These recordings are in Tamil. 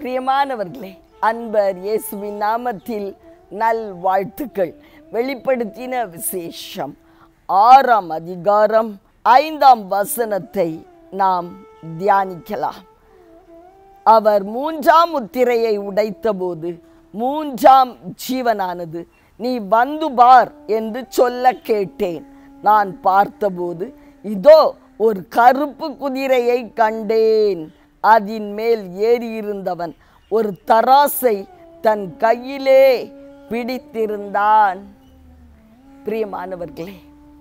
பிரியமானவர்களே அன்பர் இயேசுவின் நாமத்தில் நல் வாழ்த்துக்கள் வெளிப்படுத்தின விசேஷம் ஆறாம் அதிகாரம் ஐந்தாம் வசனத்தை நாம் தியானிக்கலாம் அவர் மூன்றாம் முத்திரையை உடைத்தபோது மூன்றாம் ஜீவனானது நீ வந்து பார் என்று சொல்ல கேட்டேன் நான் பார்த்தபோது இதோ ஒரு கருப்பு குதிரையை கண்டேன் அதன் மேல் ஏறியிருந்தவன் ஒரு தராசை தன் கையிலே பிடித்திருந்தான் பிரியமானவர்களே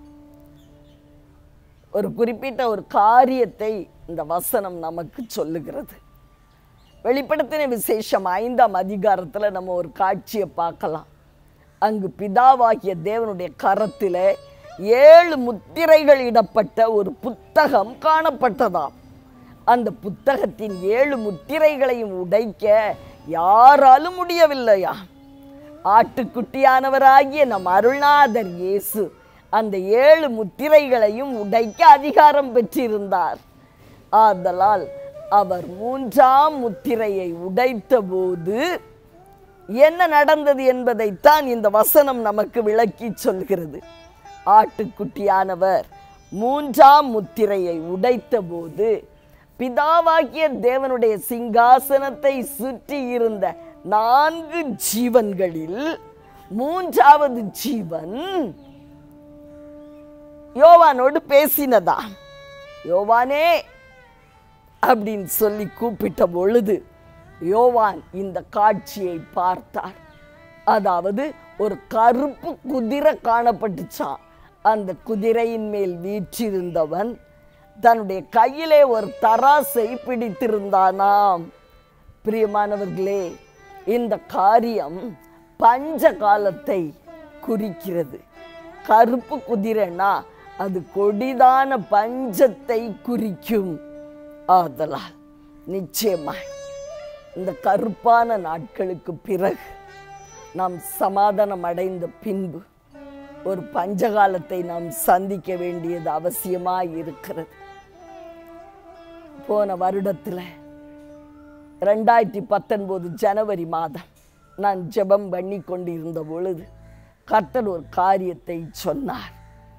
ஒரு குறிப்பிட்ட ஒரு காரியத்தை இந்த வசனம் நமக்கு சொல்லுகிறது வெளிப்படுத்தின விசேஷம் ஐந்தாம் அதிகாரத்தில் நம்ம ஒரு காட்சியை பார்க்கலாம் அங்கு பிதாவாகிய தேவனுடைய கரத்தில் ஏழு முத்திரைகள் இடப்பட்ட ஒரு புத்தகம் காணப்பட்டதாம் அந்த புத்தகத்தின் ஏழு முத்திரைகளையும் உடைக்க யாராலும் முடியவில்லையா ஆட்டுக்குட்டியானவராகிய நம் அருள்நாதர் இயேசு அந்த ஏழு முத்திரைகளையும் உடைக்க அதிகாரம் பெற்றிருந்தார் ஆதலால் அவர் மூன்றாம் முத்திரையை உடைத்தபோது என்ன நடந்தது என்பதைத்தான் இந்த வசனம் நமக்கு விளக்கி சொல்கிறது ஆட்டுக்குட்டியானவர் மூன்றாம் முத்திரையை உடைத்தபோது பிதாவாகிய தேவனுடைய சிங்காசனத்தை சுற்றி இருந்த நான்கு ஜீவன்களில் மூன்றாவது ஜீவன் யோவானோடு பேசினதா யோவானே அப்படின்னு சொல்லி கூப்பிட்ட பொழுது யோவான் இந்த காட்சியை பார்த்தார் அதாவது ஒரு கருப்பு குதிரை காணப்பட்டுச்சான் அந்த குதிரையின் மேல் வீற்றிருந்தவன் தன்னுடைய கையிலே ஒரு தராசை பிடித்திருந்தானாம் பிரியமானவர்களே இந்த காரியம் பஞ்ச காலத்தை குறிக்கிறது கருப்பு குதிரைனா அது கொடிதான பஞ்சத்தை குறிக்கும் ஆதலால் நிச்சயமாய் இந்த கருப்பான நாட்களுக்கு பிறகு நாம் சமாதானம் அடைந்த பின்பு ஒரு பஞ்சகாலத்தை நாம் சந்திக்க வேண்டியது அவசியமாய் இருக்கிறது போன வருடத்தில் ரெண்டாயிரத்தி பத்தொன்பது ஜனவரி மாதம் நான் ஜெபம் பண்ணி கொண்டிருந்த பொழுது கர்த்தர் ஒரு காரியத்தை சொன்னார்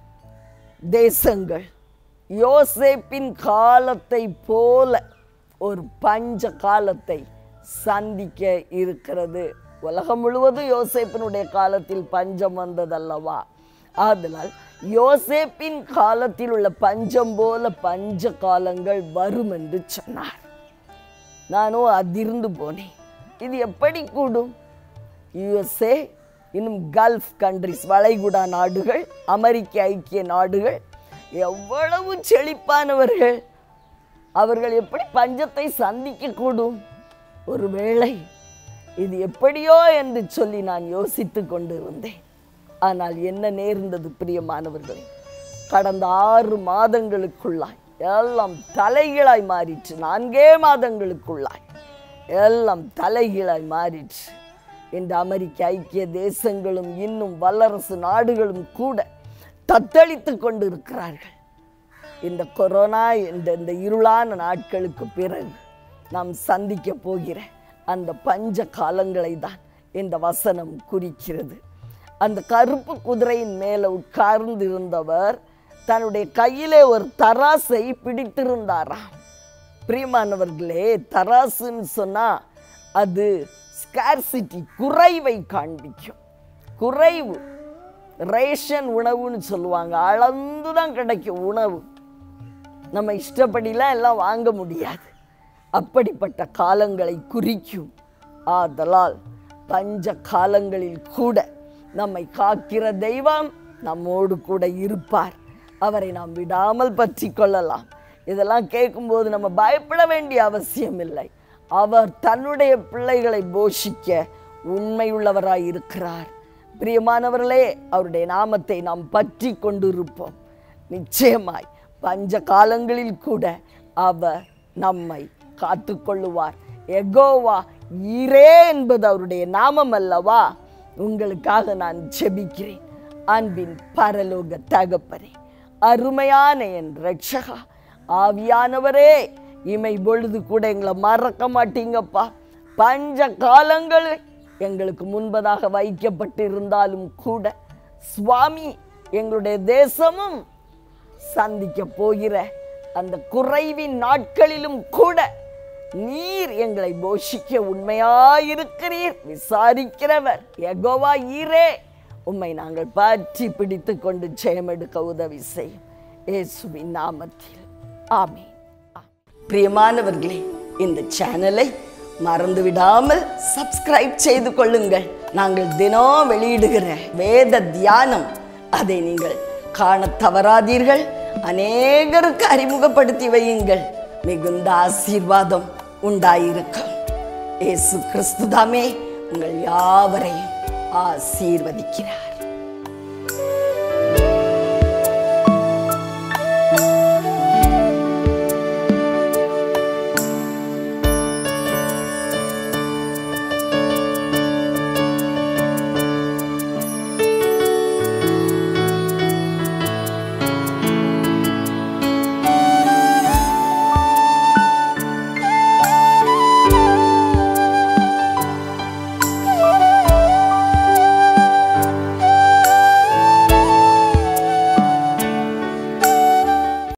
தேசங்கள் யோசேப்பின் காலத்தை போல ஒரு பஞ்ச காலத்தை சந்திக்க இருக்கிறது உலகம் முழுவதும் யோசேப்பினுடைய காலத்தில் பஞ்சம் வந்ததல்லவா ஆதலால் யோசேப்பின் காலத்தில் உள்ள பஞ்சம் போல பஞ்ச காலங்கள் வரும் என்று சொன்னார் நானும் அதிர்ந்து போனேன் இது எப்படி கூடும் யுஎஸ்ஏ இன்னும் கல்ஃப் கண்ட்ரிஸ் வளைகுடா நாடுகள் அமெரிக்க ஐக்கிய நாடுகள் எவ்வளவு செழிப்பானவர்கள் அவர்கள் எப்படி பஞ்சத்தை சந்திக்க கூடும் ஒருவேளை இது எப்படியோ என்று சொல்லி நான் யோசித்து கொண்டு இருந்தேன் ஆனால் என்ன நேர்ந்தது பிரியமானவர்களே கடந்த ஆறு மாதங்களுக்குள்ளாய் எல்லாம் தலைகீழாய் மாறிற்று நான்கே மாதங்களுக்குள்ளாய் எல்லாம் தலைகீழாய் மாறிற்று இந்த அமெரிக்க ஐக்கிய தேசங்களும் இன்னும் வல்லரசு நாடுகளும் கூட தத்தளித்து கொண்டு இருக்கிறார்கள் இந்த கொரோனா என்ற இந்த இருளான நாட்களுக்கு பிறகு நாம் சந்திக்க போகிற அந்த பஞ்ச காலங்களை தான் இந்த வசனம் குறிக்கிறது அந்த கருப்பு குதிரையின் மேலே உட்கார்ந்து இருந்தவர் தன்னுடைய கையிலே ஒரு தராசை பிடித்திருந்தாராம் பிரியமானவர்களே தராசுன்னு சொன்னால் அது ஸ்கார்சிட்டி குறைவை காண்பிக்கும் குறைவு ரேஷன் உணவுன்னு சொல்லுவாங்க அளந்து தான் கிடைக்கும் உணவு நம்ம இஷ்டப்படிலாம் எல்லாம் வாங்க முடியாது அப்படிப்பட்ட காலங்களை குறிக்கும் ஆதலால் பஞ்ச காலங்களில் கூட நம்மை காக்கிற தெய்வம் நம்மோடு கூட இருப்பார் அவரை நாம் விடாமல் பற்றி கொள்ளலாம் இதெல்லாம் கேட்கும்போது நம்ம பயப்பட வேண்டிய அவசியம் இல்லை அவர் தன்னுடைய பிள்ளைகளை போஷிக்க உண்மையுள்ளவராய் இருக்கிறார் பிரியமானவர்களே அவருடைய நாமத்தை நாம் பற்றி கொண்டிருப்போம் நிச்சயமாய் பஞ்ச காலங்களில் கூட அவர் நம்மை காத்துக்கொள்ளுவார் எகோவா ஈரே என்பது அவருடைய நாமம் அல்லவா உங்களுக்காக நான் ஜெபிக்கிறேன் அன்பின் பரலோக தகப்பனே அருமையான என் ரட்சகா ஆவியானவரே இமை பொழுது கூட எங்களை மறக்க மாட்டீங்கப்பா பஞ்ச காலங்கள் எங்களுக்கு முன்பதாக வைக்கப்பட்டிருந்தாலும் கூட சுவாமி எங்களுடைய தேசமும் சந்திக்க போகிற அந்த குறைவின் நாட்களிலும் கூட நீர் எங்களை போஷிக்க உண்மையாயிருக்கிறீர் விசாரிக்கிறவர் எகோவா ஈரே உம்மை நாங்கள் பற்றி பிடித்து கொண்டு ஜெயமெடுக்க உதவி செய்யும் இயேசுவின் நாமத்தில் ஆமென் பிரியமானவர்களே இந்த சேனலை மறந்து விடாமல் சப்ஸ்கிரைப் செய்து கொள்ளுங்கள் நாங்கள் தினம் வெளியிடுகிற வேத தியானம் அதை நீங்கள் காணத் தவறாதீர்கள் அநேகருக்கு அறிமுகப்படுத்தி வையுங்கள் மிகுந்த ஆசீர்வாதம் உண்டாயிருக்கும் இயேசு கிறிஸ்துதாமே உங்கள் யாவரையும் ஆசீர்வதிக்கிறார்